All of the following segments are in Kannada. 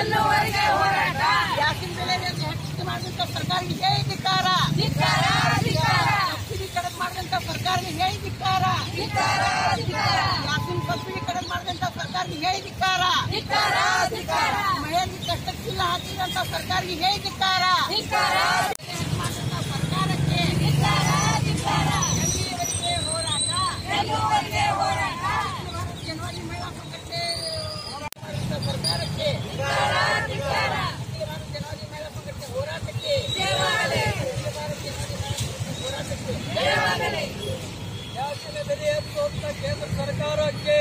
ಎಲ್ಲುವರೆಗೆ ಹೋರಾಟ ಗ್ಯಾಸಿನ ಬೆಲೆ ಹೆಚ್ಚಿಗೆ ಮಾಡಿದಂತ ಸರ್ಕಾರಕ್ಕೆ ಹೇಳಿ ಧಿಕ್ಕಾರ ಧಿಕ್ಕಾರ ಧಿಕ್ಕಾರ ಸಬ್ಸಿಡಿ ಕಡಿಮೆ ಮಾಡಿದಂತ ಸರ್ಕಾರಕ್ಕೆ ಹೇಳಿ ಧಿಕ್ಕಾರ ಧಿಕ್ಕಾರ ಧಿಕ್ಕಾರ ಗ್ಯಾಸಿನ ಸಬ್ಸಿಡಿ ಕಡಿಮೆ ಮಾಡಿದಂತ ಸರ್ಕಾರಕ್ಕೆ ಹೇಳಿ ಧಿಕ್ಕಾರ ಧಿಕ್ಕಾರ ಧಿಕ್ಕಾರ ಮಹಿಳೆಯರಿಗೆ ಕಷ್ಟಕ್ಕಿಲ್ಲ ಹಾಕಿದಂತ ಸರ್ಕಾರಕ್ಕೆ ಹೇಳಿ ಧಿಕ್ಕಾರ ಧಿಕ್ಕಾರ ಮಾಡಿದಂತ ಸರ್ಕಾರಕ್ಕೆ ಧಿಕ್ಕಾರ ಧಿಕ್ಕಾರ ಎಲ್ಲಿಯವರೆಗೆ ಹೋರಾಟ ಎಲ್ಲುವರೆಗೆ ಹೋರಾಟ ಜನವರಿ ಮಹಿಳಾ ಸಂಘಟನೆ ಮಾಡಿದಂತ ಸರ್ಕಾರಕ್ಕೆ ಧಿಕ್ಕಾರ ಧಿಕ್ಕಾರ ಜನವರಿ ಮಹಿಳಾ ಸಂಘಟನೆ ಹೋರಾಟಕ್ಕೆ ಜಯವಾಗಲಿ ಹೋರಾಟಕ್ಕೆ ಜಯವಾಗಲಿ ಗ್ಯಾಸಿನ ಬೆಲೆ ಹೆಚ್ಚುವಂತ ಕೇಂದ್ರ ಸರ್ಕಾರಕ್ಕೆ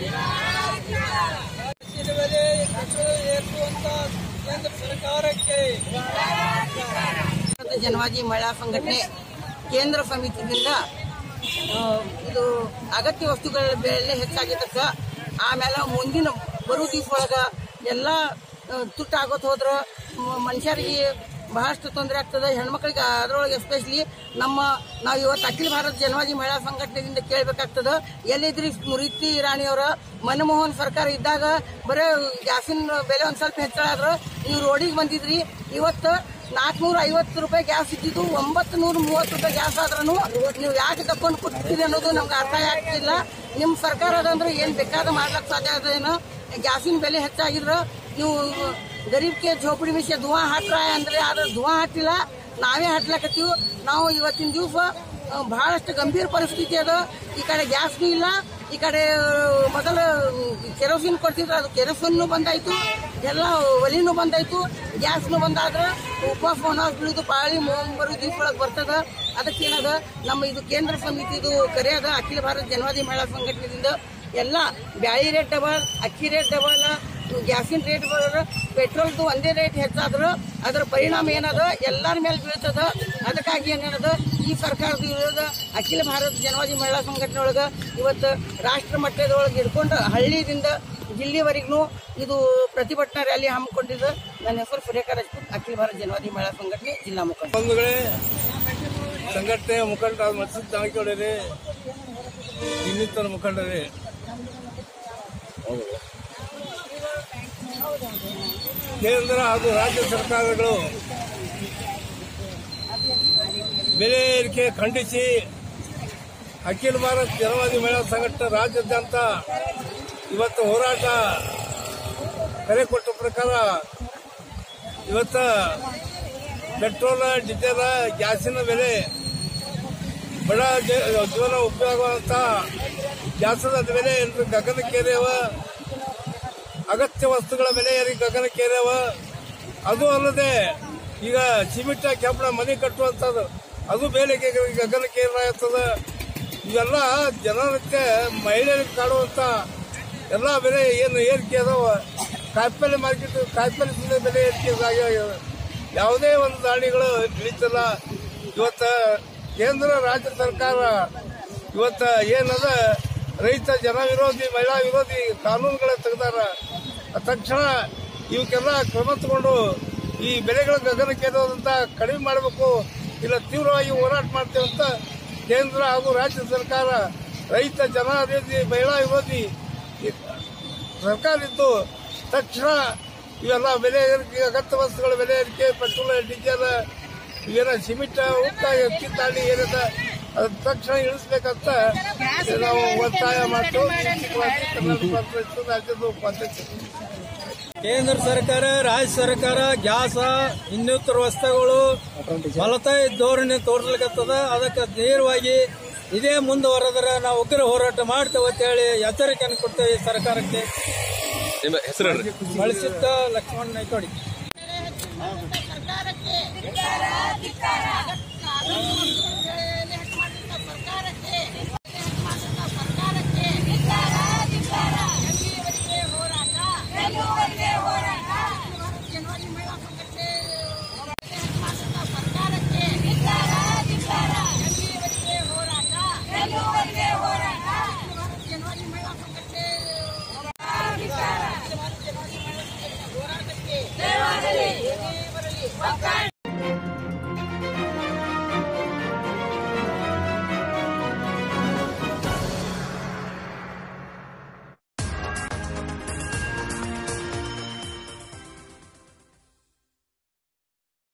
ಗ್ಯಾಸಿನ ಬೆಲೆ ಹೆಚ್ಚುವಂತ ಕೇಂದ್ರ ಸರ್ಕಾರಕ್ಕೆ ಜನವಾದಿ ಮಹಿಳಾ ಸಂಘಟನೆ ಕೇಂದ್ರ ಸಮಿತಿಯಿಂದ ಆ, ಇದು ಅಗತ್ಯ ವಸ್ತುಗಳ ಬೆಲೆ ಹೆಚ್ಚಾಗಿದ್ದಕ್ಕ ಆಮೇಲೆ ಮುಂದಿನ ಬರೋ ದಿವಸ ಒಳಗ ಎಲ್ಲ ತುಟ್ಟಾಗೋತ್ ಹೋದ್ರ ಮ- ಮನುಷ್ಯರಿಗೆ ಬಹಳಷ್ಟು ತೊಂದರೆ ಆಗ್ತದೆ ಹೆಣ್ಮಕ್ಳಿಗೆ ಅದರೊಳಗೆ ಎಸ್ಪೆಷಲಿ ನಮ್ಮ ನಾವು ಇವತ್ತು ಅಖಿಲ ಭಾರತ ಜನವಾದಿ ಮಹಿಳಾ ಸಂಘಟನೆಯಿಂದ ಕೇಳಬೇಕಾಗ್ತದೆ ಎಲ್ಲಿದ್ರಿ ಸ್ಮೃತಿ ಇರಾಣಿಯವರ ಮನಮೋಹನ್ ಸರ್ಕಾರ ಇದ್ದಾಗ ಬರೀ ಗ್ಯಾಸಿನ ಬೆಲೆ ಒಂದು ಸ್ವಲ್ಪ ಹೆಚ್ಚಳ ಆದ್ರೆ ನೀವು ರೋಡಿಗೆ ಬಂದಿದ್ರಿ ಇವತ್ತು ನಾಲ್ಕುನೂರ ಐವತ್ತು ರೂಪಾಯಿ ಗ್ಯಾಸ್ ಇದ್ದಿದ್ದು ಒಂಬತ್ತು ನೂರ ಮೂವತ್ತು ರೂಪಾಯಿ ಗ್ಯಾಸ್ ಆದ್ರೂ ನೀವು ಯಾಕೆ ತಕೊಂಡು ಕೊಡ್ತೀರಿ ಅನ್ನೋದು ನಮ್ಗೆ ಅರ್ಥ ಆಗ್ತಿಲ್ಲ ನಿಮ್ಮ ಸರ್ಕಾರ ಅದಂದ್ರೆ ಏನು ಬೇಕಾದ ಮಾಡ್ಲಕ್ಕೆ ಸಾಧ್ಯ ಅದೇನೋ ಗ್ಯಾಸಿನ ಬೆಲೆ ಹೆಚ್ಚಾಗಿದ್ರೆ ನೀವು ಗರೀಬ್ಗೆ ಝೋಪಡಿ ಮಿಷೆ ಧುವಾ ಹಾಕ್ರ ಅಂದ್ರೆ ಆದ್ರೆ ಧುವಾ ಹಾಕಿಲ್ಲ ನಾವೇ ಹಾಕ್ಲಕತ್ತೀವಿ ನಾವು ಇವತ್ತಿನ ದಿವಸ ಬಹಳಷ್ಟು ಗಂಭೀರ ಪರಿಸ್ಥಿತಿ ಅದ ಈ ಕಡೆ ಗ್ಯಾಸ್ನೂ ಇಲ್ಲ ಈ ಕಡೆ ಮೊದಲು ಕೆರೋಸಿನ್ ಕೊಡ್ತಿದ್ರು ಅದು ಕೆರೋಸಿನ್ ಬಂದಾಯ್ತು ಎಲ್ಲ ಒಲಿನೂ ಬಂದಾಯ್ತು ಗ್ಯಾಸ್ನು ಬಂದಾದ್ರೆ ಉಪವಾಸ ವನವಾಸ ಬೀಳುದು ಪಾಳಿ ಬರೋ ದಿವಸ ಒಳಗೆ ಬರ್ತದ ಅದಕ್ಕೆ ಏನದ ನಮ್ಮ ಇದು ಕೇಂದ್ರ ಸಮಿತಿದು ಕರೆ ಅದ ಅಖಿಲ ಭಾರತ ಜನವಾದಿ ಮಹಿಳಾ ಸಂಘಟನೆಯಿಂದ ಎಲ್ಲ ಬ್ಯಾಳಿ ರೇಟ್ ಡಬಲ್ ಅಕ್ಕಿ ರೇಟ್ ಡಬಲ್ ಗ್ಯಾಸಿನ ರೇಟ್ ಪೆಟ್ರೋಲ್ದು ಒಂದೇ ರೇಟ್ ಹೆಚ್ಚಾದ್ರು ಅದರ ಪರಿಣಾಮ ಏನದ ಎಲ್ಲರ ಮೇಲೆ ಬೀಳ್ತದ ಅದಕ್ಕಾಗಿ ಏನೇನದ ಈ ಸರ್ಕಾರದ ವಿರೋಧ ಅಖಿಲ ಭಾರತ ಜನವಾದಿ ಮಹಿಳಾ ಸಂಘಟನೆ ಒಳಗ ಇವತ್ತು ರಾಷ್ಟ್ರ ಮಟ್ಟದೊಳಗೆ ಹಿಡ್ಕೊಂಡು ಹಳ್ಳಿಯಿಂದ ಜಿಲ್ಲೆವರೆಗೂ ಇದು ಪ್ರತಿಭಟನಾ ರ್ಯಾಲಿ ಹಮ್ಮಿಕೊಂಡಿದ್ದು ನನ್ನ ಹೆಸರು ಸುರೇಖಾ ರಾಜ್ಪೂತ್ ಅಖಿಲ ಭಾರತ ಜನವಾದಿ ಮಹಿಳಾ ಸಂಘಟನೆ ಜಿಲ್ಲಾ ಮುಖಂಡ ಬಂಧುಗಳೇ ಸಂಘಟನೆಯ ಮುಖಂಡ ಮತ್ಸಿದ್ ಜಾರಕಿಹೊಳಿ ಇನ್ನಿತರ ಮುಖಂಡರೇ ಕೇಂದ್ರ ಹಾಗೂ ರಾಜ್ಯ ಸರ್ಕಾರಗಳು ಬೆಲೆ ಏರಿಕೆ ಖಂಡಿಸಿ ಅಖಿಲ ಭಾರತ ಜನವಾದಿ ಮಹಿಳಾ ಸಂಘಟನೆ ರಾಜ್ಯಾದ್ಯಂತ ಇವತ್ತು ಹೋರಾಟ ಕರೆ ಕೊಟ್ಟ ಪ್ರಕಾರ ಇವತ್ತ ಪೆಟ್ರೋಲ್ ಡೀಸೆಲ್ ಗ್ಯಾಸಿನ ಬೆಲೆ ಬಡ ಜ- ಜೀವನ ಉಪಯೋಗವಂತ ಗ್ಯಾಸದ ಬೆಲೆ ಏನ್ರಿ ಗಗನಕ್ಕೇರ್ಯವ ಅಗತ್ಯ ವಸ್ತುಗಳ ಬೆಲೆ ಏರಿ ಗಗನಕ್ಕೇರ್ಯವ ಅದು ಅಲ್ಲದೆ ಈಗ ಸಿಮೆಂಟ್ ಕೆಂಪಣ ಮನೆ ಕಟ್ಟುವಂಥದ್ದು ಅದು ಬೆಲೆಗೆ ಗಗನಕ್ಕೇರಾಗ್ತದ ಇವೆಲ್ಲ ಜನಕ್ಕೆ ಮಹಿಳೆಯರಿಗೆ ಕಾಡುವಂತ ಎಲ್ಲ ಬೆಲೆ ಏನು ಏರಿಕೆ ಅದಾವ ಕಾಯಿಪಲ್ಲೆ ಮಾರ್ಕೆಟ್ ಕಾಯಿಪಲ್ಲೆ ಸುಮ್ಮನೆ ಬೆಲೆ ಏರಿಕೆ ಆಗ್ಯಾವ ಯಾವುದೇ ಒಂದು ದಾಳಿಗಳು ನಡೀತಿಲ್ಲ ಇವತ್ತ ಕೇಂದ್ರ ರಾಜ್ಯ ಸರ್ಕಾರ ಇವತ್ತ ಏನದ ರೈತ ಜನ ವಿರೋಧಿ ಮಹಿಳಾ ವಿರೋಧಿ ಕಾನೂನುಗಳ ತೆಗೆದಾರ ತಕ್ಷಣ ಇವಕ್ಕೆಲ್ಲ ಕ್ರಮ ತಗೊಂಡು ಈ ಬೆಲೆಗಳ ಗಗನಕ್ಕೇರೋದಂತ ಕಡಿಮೆ ಮಾಡಬೇಕು ಇಲ್ಲ ತೀವ್ರವಾಗಿ ಹೋರಾಟ ಮಾಡ್ತೇವೆ ಅಂತ ಕೇಂದ್ರ ಹಾಗೂ ರಾಜ್ಯ ಸರ್ಕಾರ ರೈತ ಜನ ವಿರೋಧಿ ಮಹಿಳಾ ವಿರೋಧಿ ಈ ಸರ್ಕಾರ ಇದ್ದು ತಕ್ಷಣ ಇವೆಲ್ಲ ಬೆಲೆ ಏರಿಕೆ ಅಗತ್ಯ ವಸ್ತುಗಳ ಬೆಲೆ ಏರಿಕೆ ಪೆಟ್ರೋಲ್ ಡೀಸೆಲ್ ಇವೇನ ಸಿಮೆಂಟ್ ಉಕ್ಕ ಎಕ್ಕಿ ತಾಳಿ ಏನದ ಅದ್ ತಕ್ಷಣ ಇಳಿಸ್ಬೇಕಂತ ನಾವು ಒತ್ತಾಯ ಮಾಡ್ತೀವಿ ಕರ್ನಾಟಕ ಕಾಂಗ್ರೆಸ್ ರಾಜ್ಯದ ಉಪಾಧ್ಯಕ್ಷ ಕೇಂದ್ರ ಸರ್ಕಾರ ರಾಜ್ಯ ಸರ್ಕಾರ ಗ್ಯಾಸ್ ಇನ್ನಿತರ ವಸ್ತುಗಳು ಫಲತಾಯಿ ಧೋರಣೆ ತೋರ್ಸ್ಲಿಕ್ಕತ್ತದ ಅದಕ್ಕೆ ನೇರವಾಗಿ ಇದೇ ಮುಂದುವರೆದ್ರೆ ನಾವು ಉಗ್ರ ಹೋರಾಟ ಮಾಡ್ತೇವೆ ಅಂತ ಹೇಳಿ ಎಚ್ಚರಿಕೆಯನ್ನು ಕೊಡ್ತೇವೆ ಈ ಸರ್ಕಾರಕ್ಕೆ ನಿಮ್ಮ ಹೆಸರು ಹೇಳ್ರಿ ಬಳಸಿದ್ದ ಲಕ್ಷ್ಮಣ ನಾಯ್ಕೋಡಿ ಸರ್ಕಾರಕ್ಕೆ ಸರ್ಕಾರಕ್ಕೆ ಸರ್ಕಾರಕ್ಕೆ ಎಲ್ಲಿಯವರೆಗೆ ಹೋರಾಟ ಎಲ್ಲುವರೆಗೆ ಹೋರಾಟ ಜನವರಿ ಮಹಿಳಾ ಸಂಘಟನೆ ಸರ್ಕಾರಕ್ಕೆ ಧಿಕ್ಕಾರ ಧಿಕ್ಕಾರ ಎಲ್ಲಿಯವರೆಗೆ ಹೋರಾಟ ಎಲ್ಲುವರೆಗೆ ಹೋರಾಟ ಜನವರಿ ಮಹಿಳಾ ಸಂಘಟನೆ ಧಿಕ್ಕಾರ ಜನವರಿ ಮಹಿಳಾ ಸಂಘಟನೆ ಹೋರಾಟಕ್ಕೆ ಜಯವಾಗಲಿ ಏನೇ ಬರಲಿ ಒಗ್ಗಟ್ಟು